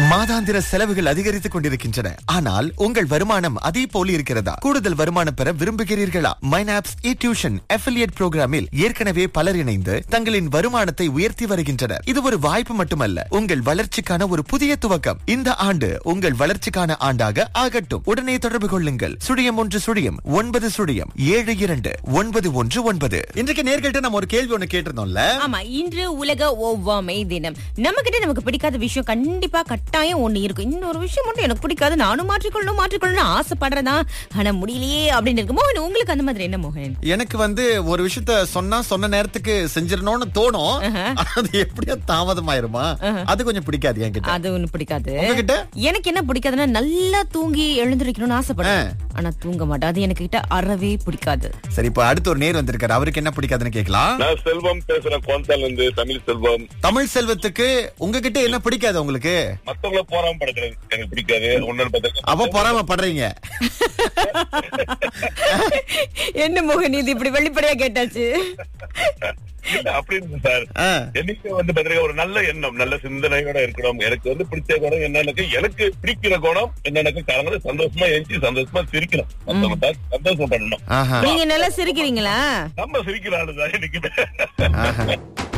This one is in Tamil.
மாதாந்திர செலவுகள் அதிகரித்துக் கொண்டிருக்கின்றன ஆனால் உங்கள் வருமானம் அதே போல இருக்கிறதா கூடுதல் வருமானம் பெற விரும்புகிறீர்களா மைனாப்ஸ் இ டியூஷன் அஃபிலியேட் புரோகிராமில் ஏற்கனவே பலர் இணைந்து தங்களின் வருமானத்தை உயர்த்தி வருகின்றனர் இது ஒரு வாய்ப்பு மட்டுமல்ல உங்கள் வளர்ச்சிக்கான ஒரு புதிய துவக்கம் இந்த ஆண்டு உங்கள் வளர்ச்சிக்கான ஆண்டாக ஆகட்டும் உடனே தொடர்பு கொள்ளுங்கள் சுழியம் ஒன்று சுழியம் ஒன்பது சுழியம் ஏழு இரண்டு ஒன்பது ஒன்று ஒன்பது இன்றைக்கு நேர்கிட்ட நம்ம ஒரு கேள்வி ஒண்ணு கேட்டிருந்தோம்ல ஆமா இன்று உலக ஒவ்வாமை தினம் நம்ம கிட்ட நமக்கு பிடிக்காத விஷயம் கண்டிப்பா கட்டாயம் ஒண்ணு இருக்கும் இன்னொரு விஷயம் மட்டும் எனக்கு பிடிக்காது நானும் மாற்றிக்கொள்ளணும் மாற்றிக்கொள்ளணும் ஆசைப்படுறதா ஆனா முடியலையே அப்படின்னு இருக்கு மோகன் உங்களுக்கு அந்த மாதிரி என்ன மோகன் எனக்கு வந்து ஒரு விஷயத்த சொன்னா சொன்ன நேரத்துக்கு செஞ்சிடணும்னு தோணும் அது எப்படியோ தாமதமாயிருமா அது கொஞ்சம் பிடிக்காது என்கிட்ட அது ஒண்ணு பிடிக்காது உங்ககிட்ட? எனக்கு என்ன பிடிக்காதுன்னா நல்லா தூங்கி எழுந்திருக்கணும்னு ஆசைப்படுறேன் ஆனா தூங்க மாட்டேன் அது எனக்கு கிட்ட அறவே பிடிக்காது சரி இப்ப அடுத்து ஒரு நேர் வந்திருக்காரு அவருக்கு என்ன பிடிக்காதுன்னு கேட்கலாம் நான் செல்வம் பேசுறேன் கோந்தால இருந்து தமிழ் செல்வம் தமிழ் செல்வத்துக்கு உங்ககிட்ட என்ன பிடிக்காது உங்களுக்கு மத்தவங்கள போறாம படுக்கிறது எனக்கு பிடிக்காது ஒன்னு அப்ப பொறாமப்படுறீங்க என்ன மோகன் இது இப்படி வெளிப்படையா கேட்டாச்சு அப்படின்னு சார் ஆ. எனக்கு வந்து பாத்தீங்கன்னா ஒரு நல்ல எண்ணம் நல்ல சிந்தனையோட இருக்கணும் எனக்கு வந்து பிடிச்ச குணம் என்னன்னு எனக்கு பிடிக்கிற குணம் என்னன்னு காரணம் சந்தோஷமா எழுச்சி சந்தோஷமா சிரிக்கணும் மத்தவங்க தான் சந்தோஷம் பண்ணணும் ஆஹா நீங்க நல்லா சிரிக்கிறீங்களா நம்ம சிரிக்கிற ஆளுதான் எனக்கு ஆஹா